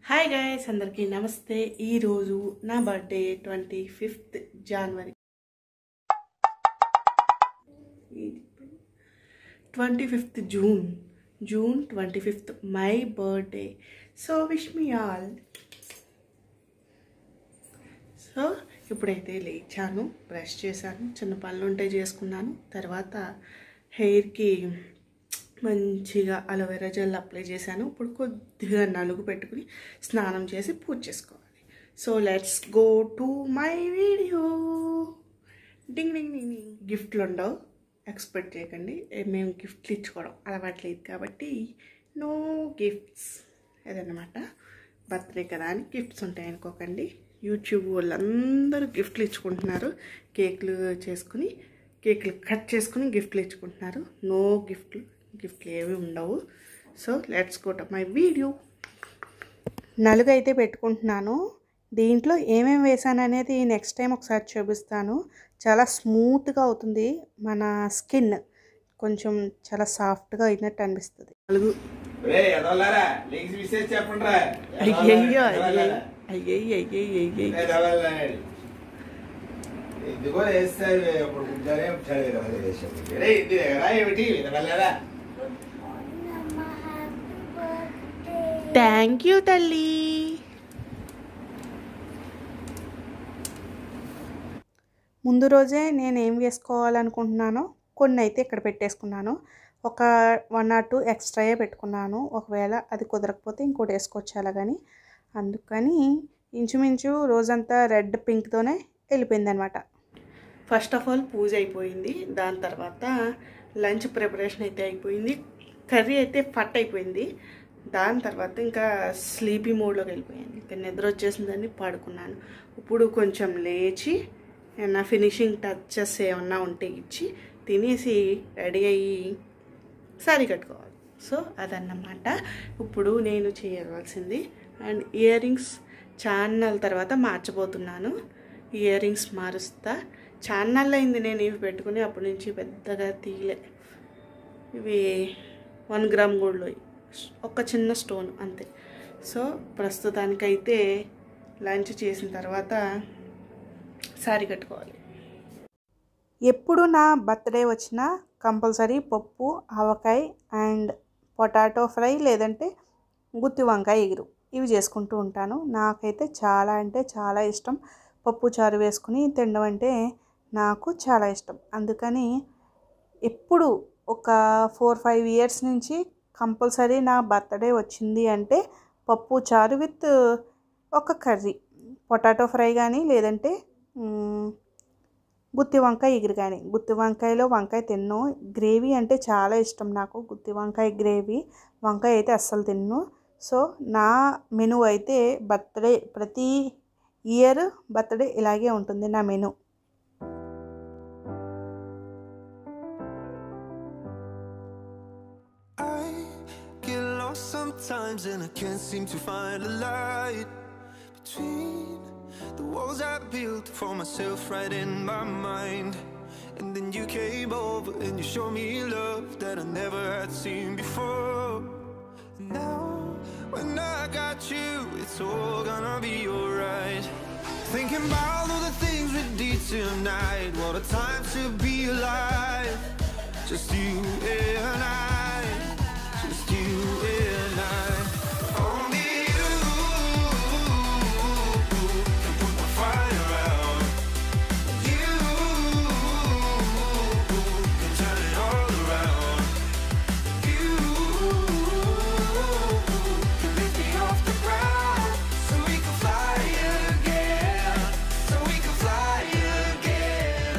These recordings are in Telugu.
హాయ్ గాయస్ అందరికీ నమస్తే ఈరోజు నా birthday twenty fifth January twenty fifth June June twenty fifth my birthday so wish me all so ఇప్పుడైతే లేచాను బ్రష్ చేశాను చిన్న పనులు ఉంటే చేసుకున్నాను తర్వాత హెయిర్కి మంచిగా అలోవెరా జెల్ అప్లై చేశాను ఇప్పుడు కొద్దిగా నలుగు పెట్టుకుని స్నానం చేసి పూజ చేసుకోవాలి so let's go to my video ding ding ding ding గిఫ్ట్లు ఉండవు ఎక్స్పెక్ట్ చేయకండి ఏ మేము గిఫ్ట్లు ఇచ్చుకోవడం అలవాట్లేదు కాబట్టి నో గిఫ్ట్స్ అదనమాట బర్త్డే కదా అని గిఫ్ట్స్ ఉంటాయి అనుకోకండి యూట్యూబ్ వాళ్ళందరూ గిఫ్ట్లు ఇచ్చుకుంటున్నారు కేకులు చేసుకుని కేకులు కట్ చేసుకుని గిఫ్ట్లు ఇచ్చుకుంటున్నారు నో గిఫ్ట్లు గిఫ్ట్లు ఏవి ఉండవు so let's go to my video నలుగు అయితే పెట్టుకుంటున్నాను దీంట్లో ఏమేమి వేసాను అనేది నెక్స్ట్ టైం ఒకసారి చూపిస్తాను చాలా స్మూత్గా అవుతుంది మన స్కిన్ కొంచెం చాలా సాఫ్ట్గా అయినట్టు అనిపిస్తుంది నలుగు రే ఎదవలారా లింక్స్ విసేజ్ చెప్పండి రా అయ్యయ్యో అయ్యయ్యో అయ్యయ్యో అయ్యయ్యో అయ్యయ్యో ఇదిగో వేస్తారు ఇప్పుడు కూర్చొని చదివి వేసాడు రే ఇది రా ఏమిటి ఎదవలారా థ్యాంక్ యూ తల్లి ముందు రోజే నేను ఏం వేసుకోవాలనుకుంటున్నానో కొన్ని అయితే ఇక్కడ పెట్టేసుకున్నాను ఒక వన్ ఆర్ టూ ఎక్స్ట్రాయే పెట్టుకున్నాను ఒకవేళ అది కుదరకపోతే ఇంకోటి వేసుకోవచ్చు అలాగని అందుకని ఇంచుమించు రోజంతా రెడ్ పింక్తోనే వెళ్ళిపోయింది అనమాట ఫస్ట్ ఆఫ్ ఆల్ పూజ అయిపోయింది దాని తర్వాత లంచ్ ప్రిపరేషన్ అయితే అయిపోయింది కర్రీ అయితే ఫట్ అయిపోయింది దాని తర్వాత ఇంకా స్లీపీ మోడ్లోకి వెళ్ళిపోయాను ఇంకా నిద్ర వచ్చేసిందని పడుకున్నాను ఇప్పుడు కొంచెం లేచి ఏమన్నా ఫినిషింగ్ టచెస్ ఏమన్నా ఉంటే ఇచ్చి తినేసి రెడీ అయ్యి సారీ కట్టుకోవాలి సో అదన్నమాట ఇప్పుడు నేను చేయవలసింది అండ్ ఇయర్ రింగ్స్ ఛానల్ తర్వాత మార్చబోతున్నాను ఇయర్ రింగ్స్ మారుస్తా ఛానల్ అయింది నేను ఇవి పెట్టుకుని అప్పటి నుంచి పెద్దగా తీయలే ఇవి వన్ గ్రామ్ గోల్డ్లో ఒక చిన్న స్టోన్ అంతే సో ప్రస్తుతానికైతే లంచ్ చేసిన తర్వాత సారీ కట్టుకోవాలి ఎప్పుడు నా బర్త్డే వచ్చినా కంపల్సరీ పప్పు ఆవకాయ అండ్ పొటాటో ఫ్రై లేదంటే గుత్తి వంకాయ ఎగురు ఇవి చేసుకుంటూ ఉంటాను నాకైతే చాలా అంటే చాలా ఇష్టం పప్పు చారు వేసుకుని తినడం అంటే నాకు చాలా ఇష్టం అందుకని ఎప్పుడు ఒక ఫోర్ ఫైవ్ ఇయర్స్ నుంచి కంపల్సరీ నా బర్త్డే వచ్చింది అంటే పప్పు చారు విత్ ఒక కర్రీ పొటాటో ఫ్రై కానీ లేదంటే మ్, గుత్తి వంకాయ ఎగురు కానీ గుత్తి వంకాయలో వంకాయ తిన్ను గ్రేవీ అంటే చాలా ఇష్టం నాకు గుత్తి వంకాయ గ్రేవీ వంకాయ అయితే అస్సలు తిన్ను సో నా మెను అయితే బర్త్డే ప్రతి ఇయర్ బర్త్డే ఇలాగే ఉంటుంది నా menu I get lost sometimes and I can't seem to find a light between the walls I built for myself right in my mind. And then you came over and you showed me love that I never had seen before. And now, when I got you, it's all gonna be alright. Thinking about all the things we did tonight. What a time to be alive. Just you and I. Just you and I. Only you can put the fire out. You can turn it all around. You can lift me off the ground so we can fly again. So we can fly again.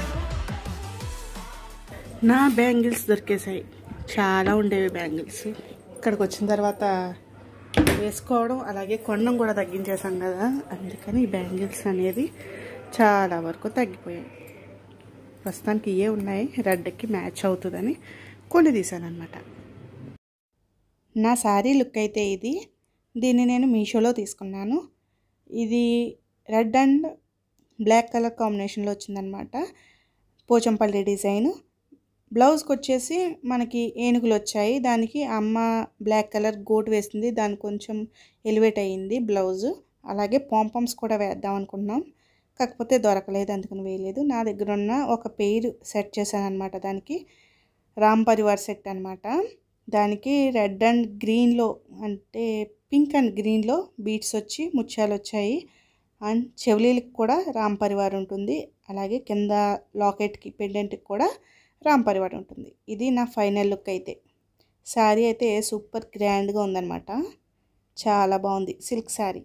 నా బ్యాంగిల్స్ దొరికేసాయి చాలా ఉండేవి బ్యాంగిల్స్ ఇక్కడికి వచ్చిన తర్వాత వేసుకోవడం అలాగే కొనడం కూడా తగ్గించేసాం కదా అందుకని ఈ బ్యాంగిల్స్ అనేది చాలా వరకు తగ్గిపోయాయి ప్రస్తుతానికి ఇవే ఉన్నాయి రెడ్కి మ్యాచ్ అవుతుందని కొన్ని తీసాను అనమాట నా శారీ లుక్ అయితే ఇది దీన్ని నేను మీషోలో తీసుకున్నాను ఇది రెడ్ అండ్ బ్లాక్ కలర్ కాంబినేషన్లో వచ్చిందనమాట పోచంపల్లి డిజైన్ బ్లౌజ్కి వచ్చేసి మనకి ఏనుగులు వచ్చాయి దానికి అమ్మ బ్లాక్ కలర్ గోట్ వేసింది దాని కొంచెం ఎలివేట్ అయ్యింది బ్లౌజ్ అలాగే పాంపమ్స్ కూడా వేద్దాం అనుకున్నాం కాకపోతే దొరకలేదు అందుకని వేయలేదు నా దగ్గర ఉన్న ఒక పెయిర్ సెట్ చేశాను అనమాట దానికి రామ్ పరివార్ సెట్ అనమాట దానికి రెడ్ అండ్ గ్రీన్లో అంటే పింక్ అండ్ గ్రీన్లో బీట్స్ వచ్చి ముత్యాలు వచ్చాయి అండ్ చెవులీలకి కూడా రామ్ పరివార్ ఉంటుంది అలాగే కింద లాకెట్కి పెండెంట్కి కూడా రామ్ పరివార్ ఉంటుంది ఇది నా ఫైనల్ లుక్ అయితే శారీ అయితే సూపర్ గ్రాండ్గా ఉందన్నమాట చాలా బాగుంది సిల్క్ శారీ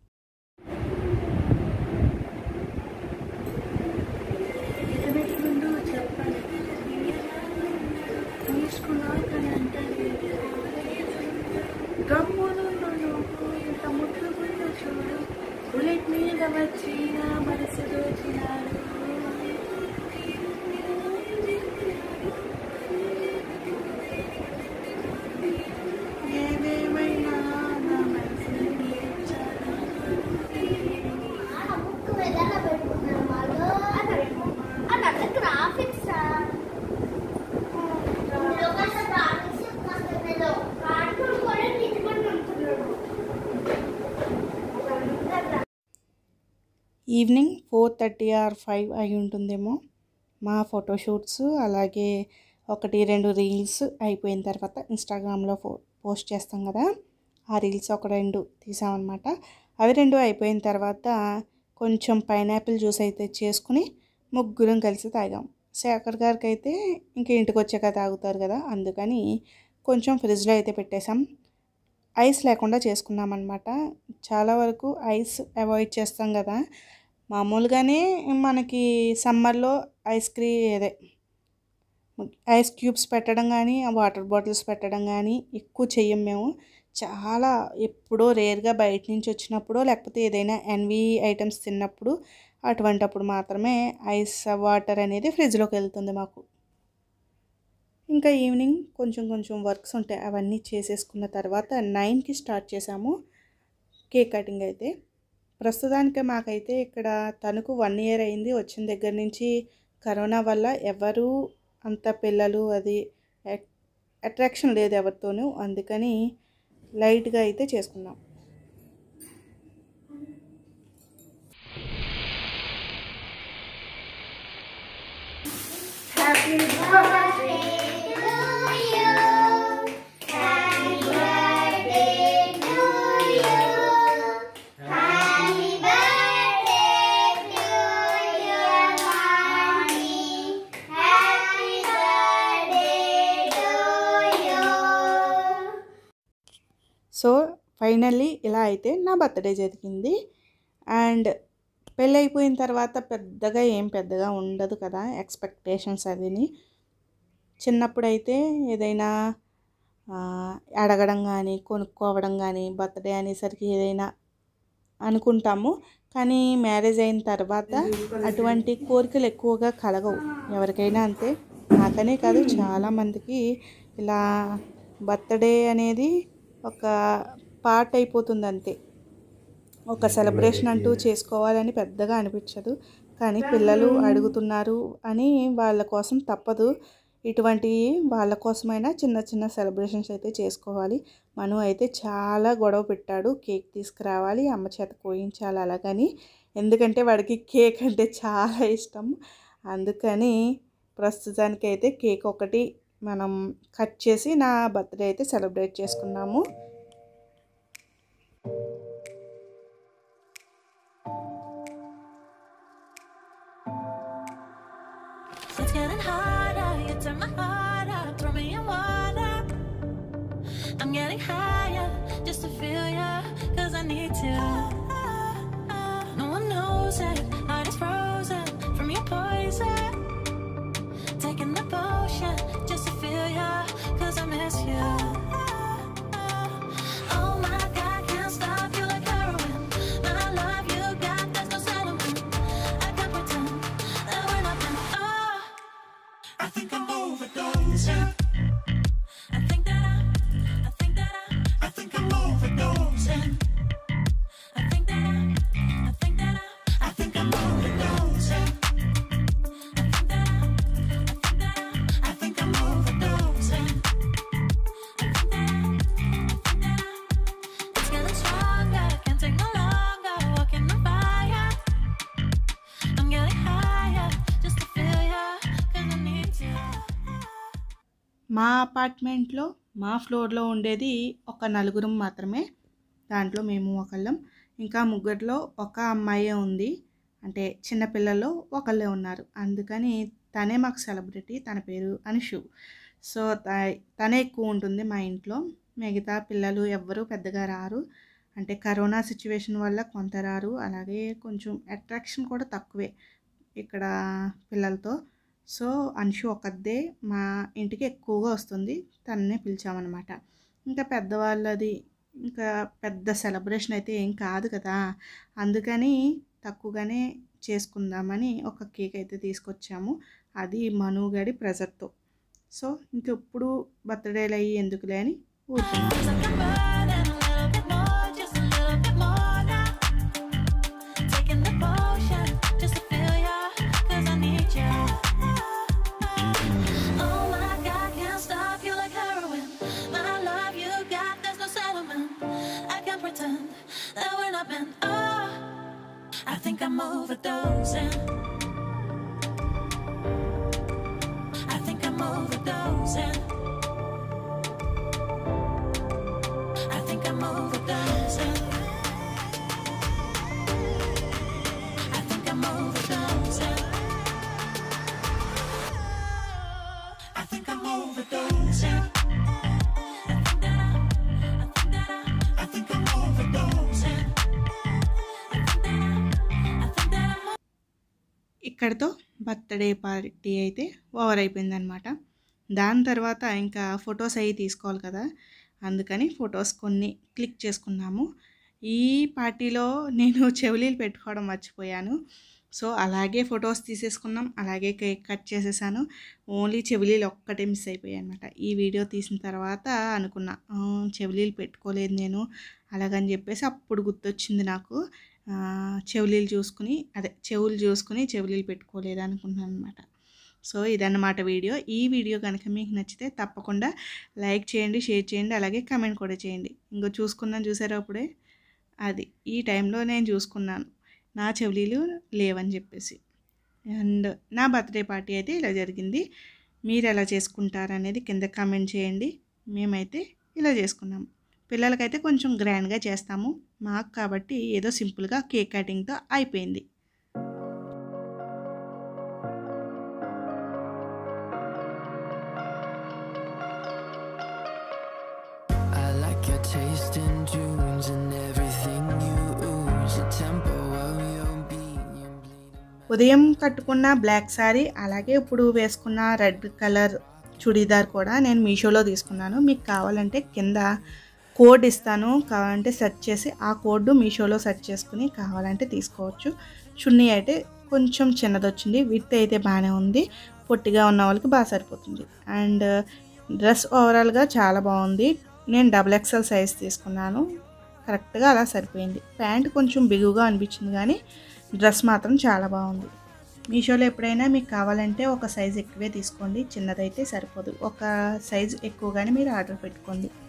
ముందు చెప్పాలి తీసుకున్నాక అంటే గమ్మును నువ్వు ఇంత ముట్టుకుంటూ చూడు బుల్లెట్ మీద వచ్చి నా మనసు దోచినాడు ఏదేమైనా నా మనసు ఆ బుక్ వెదర్లో పెట్టుకున్నారు వాళ్ళు అది అట్లా గ్రాఫిక్స్ కార్టూన్ కూడా నిజమని అంటున్నాడు evening four thirty or five అయి ఉంటుందేమో మా ఫోటోషూట్స్ అలాగే ఒకటి రెండు రీల్స్ అయిపోయిన తర్వాత ఇన్స్టాగ్రామ్లో ఫో పోస్ట్ చేస్తాం కదా ఆ రీల్స్ ఒక రెండు తీసామన్నమాట అవి రెండు అయిపోయిన తర్వాత కొంచెం పైనాపిల్ జ్యూస్ అయితే చేసుకుని ముగ్గురం కలిసి తాగాం శేఖర్ గారికి అయితే ఇంక ఇంటికి వచ్చాక తాగుతారు కదా అందుకని కొంచెం ఫ్రిడ్జ్లో అయితే పెట్టేశాం ఐస్ లేకుండా చేసుకున్నాం అనమాట చాలా వరకు ఐస్ అవాయిడ్ చేస్తాం కదా మామూలుగానే మనకి సమ్మర్లో ఐస్ క్రీమ్ అదే ఐస్ క్యూబ్స్ పెట్టడం కానీ వాటర్ బాటిల్స్ పెట్టడం కానీ ఎక్కువ చెయ్యం మేము చాలా ఎప్పుడో రేర్గా బయట నుంచి వచ్చినప్పుడు లేకపోతే ఏదైనా ఎన్వి ఐటమ్స్ తిన్నప్పుడు అటువంటప్పుడు మాత్రమే ఐస్ వాటర్ అనేది ఫ్రిడ్జ్లోకి వెళ్తుంది మాకు ఇంకా ఈవినింగ్ కొంచెం కొంచెం వర్క్స్ ఉంటాయి అవన్నీ చేసేసుకున్న తర్వాత నైన్కి స్టార్ట్ చేసాము కేక్ కటింగ్ అయితే ప్రస్తుతానికి మాకైతే ఇక్కడ తనకు వన్ ఇయర్ అయింది వచ్చిన దగ్గర నుంచి కరోనా వల్ల ఎవరు అంత పిల్లలు అది అట్రాక్షన్ లేదు ఎవరితోనూ అందుకని లైట్గా అయితే చేసుకున్నాం హ్యాపీ సో ఫైనల్లీ ఇలా అయితే నా బర్త్డే జరిగింది అండ్ పెళ్ళి అయిపోయిన తర్వాత పెద్దగా ఏం పెద్దగా ఉండదు కదా ఎక్స్పెక్టేషన్స్ అవిని చిన్నప్పుడైతే ఏదైనా ఆ, అడగడం కానీ కొనుక్కోవడం కానీ బర్త్డే అనేసరికి ఏదైనా అనుకుంటాము కానీ మ్యారేజ్ అయిన తర్వాత అటువంటి కోరికలు ఎక్కువగా కలగవు ఎవరికైనా అంతే నాకనే కాదు చాలామందికి ఇలా బర్త్డే అనేది ఒక పార్ట్ అయిపోతుంది అంతే ఒక సెలబ్రేషన్ అంటూ చేసుకోవాలని పెద్దగా అనిపించదు కానీ పిల్లలు అడుగుతున్నారు అని వాళ్ళ కోసం తప్పదు ఇటువంటి వాళ్ళ కోసమైనా చిన్న చిన్న సెలబ్రేషన్స్ అయితే చేసుకోవాలి మను అయితే చాలా గొడవ పెట్టాడు కేక్ తీసుకురావాలి అమ్మ చేత కోయించాలి అలాగని ఎందుకంటే వాడికి కేక్ అంటే చాలా ఇష్టం అందుకని ప్రస్తుతానికి అయితే కేక్ ఒకటి మనం కట్ చేసి నా బర్త్డే అయితే సెలబ్రేట్ చేసుకున్నాము It's getting harder, you turn my heart up, throw me in water. I'm getting higher just to feel ya, cause I need to. No one knows it, heart is frozen from your poison. Taking the potion just to feel ya, cause I miss you. Oh my god, can't stop you like heroin. My love you got, there's no settlement. I can't pretend that we're nothing. Oh. I think I'm overdosing. I think that I, I think that I, I think I'm overdosing. మా అపార్ట్మెంట్లో మా ఫ్లోర్లో ఉండేది ఒక నలుగురం మాత్రమే దాంట్లో మేము ఒకళ్ళం ఇంకా ముగ్గురిలో ఒక అమ్మాయే ఉంది అంటే చిన్నపిల్లల్లో ఒకళ్ళే ఉన్నారు అందుకని తనే మాకు సెలబ్రిటీ తన పేరు అనుషు సో త- తనే ఎక్కువ ఉంటుంది మా ఇంట్లో మిగతా పిల్లలు ఎవ్వరూ పెద్దగా రారు అంటే కరోనా సిచ్యువేషన్ వల్ల కొంత రారు అలాగే కొంచెం అట్రాక్షన్ కూడా తక్కువే ఇక్కడ పిల్లలతో సో అంశు ఒకదే మా ఇంటికి ఎక్కువగా వస్తుంది తననే పిలిచామన్నమాట ఇంకా పెద్దవాళ్ళది ఇంకా పెద్ద సెలబ్రేషన్ అయితే ఏం కాదు కదా అందుకని తక్కువగానే చేసుకుందామని ఒక కేక్ అయితే తీసుకొచ్చాము అది మనుగడి ప్రెజర్తో సో ఇంకెప్పుడు బర్త్డేలు అయ్యి ఎందుకులే అని ఊరుకున్నాం Taking the potion just to feel ya, 'cause I need ya. Oh my God, can't stop you like heroin. My love you got, there's no settlement. I can't pretend that we're not meant. Oh, I think I'm overdosing. I think I'm overdosing. I think I'm overdosing. I think I'm overdosing. I think I'm overdosing. I think that I, I think that I, I think I'm overdosing. I think that I, I think that I'm ఇక్కడితో బర్త్డే పార్టీ అయితే ఓవర్ అయిపోయిందనమాట దాని తర్వాత ఇంకా ఫొటోస్ అవి తీసుకోవాలి కదా అందుకని ఫొటోస్ కొన్ని క్లిక్ చేసుకున్నాము ఈ పార్టీలో నేను చెవులీలు పెట్టుకోవడం మర్చిపోయాను సో అలాగే ఫొటోస్ తీసేసుకున్నాం అలాగే కేక్ కట్ చేసేసాను ఓన్లీ చెవిలీలు ఒక్కటే మిస్ అయిపోయాయి అనమాట ఈ వీడియో తీసిన తర్వాత అనుకున్నా "ఆ, చెవిలీలు పెట్టుకోలేదు నేను అలాగని చెప్పేసి అప్పుడు గుర్తొచ్చింది నాకు ఆ, చెవులీలు చూసుకుని అదే చెవులు చూసుకుని చెవులీలు పెట్టుకోలేదు అనుకున్నాను అనమాట సో ఇదన్నమాట వీడియో ఈ వీడియో కనుక మీకు నచ్చితే తప్పకుండా లైక్ చేయండి షేర్ చేయండి అలాగే కమెంట్ కూడా చేయండి ఇంకో చూసుకున్నాను చూసారా అప్పుడే అది ఈ టైంలో నేను చూసుకున్నాను నా చెవులీలు లేవని చెప్పేసి అండ్ నా బర్త్డే పార్టీ అయితే ఇలా జరిగింది మీరు ఎలా చేసుకుంటారనేది కింద కామెంట్ చేయండి మేమైతే ఇలా చేసుకున్నాము పిల్లలకైతే కొంచెం గ్రాండ్గా చేస్తాము మాకు కాబట్టి ఏదో సింపుల్గా కేక్ కటింగ్తో అయిపోయింది I like your taste in tunes and everything you ooze. The tempo of your beat, your bleeding. ఉదయం కట్టుకున్న బ్లాక్ శారీ అలాగే ఇప్పుడు వేసుకున్న రెడ్ కలర్ చుడీదార్ కూడా నేను మీషోలో తీసుకున్నాను మీకు కావాలంటే కింద కోడ్ ఇస్తాను కావాలంటే సెర్చ్ చేసి ఆ కోడ్ మీషోలో సెర్చ్ చేసుకుని కావాలంటే తీసుకోవచ్చు చున్నీ అయితే కొంచెం చిన్నది వచ్చింది విత్ అయితే బాగానే ఉంది పొట్టిగా ఉన్న వాళ్ళకి బాగా సరిపోతుంది అండ్ డ్రెస్ ఓవరాల్గా చాలా బాగుంది నేను డబుల్ ఎక్స్ఎల్ సైజ్ తీసుకున్నాను కరెక్ట్గా అలా సరిపోయింది ప్యాంట్ కొంచెం బిగుగా అనిపించింది కానీ డ్రెస్ మాత్రం చాలా బాగుంది మీషోలో ఎప్పుడైనా మీకు కావాలంటే ఒక సైజ్ ఎక్కువే తీసుకోండి చిన్నదైతే సరిపోదు ఒక సైజ్ ఎక్కువగానే మీరు ఆర్డర్ పెట్టుకోండి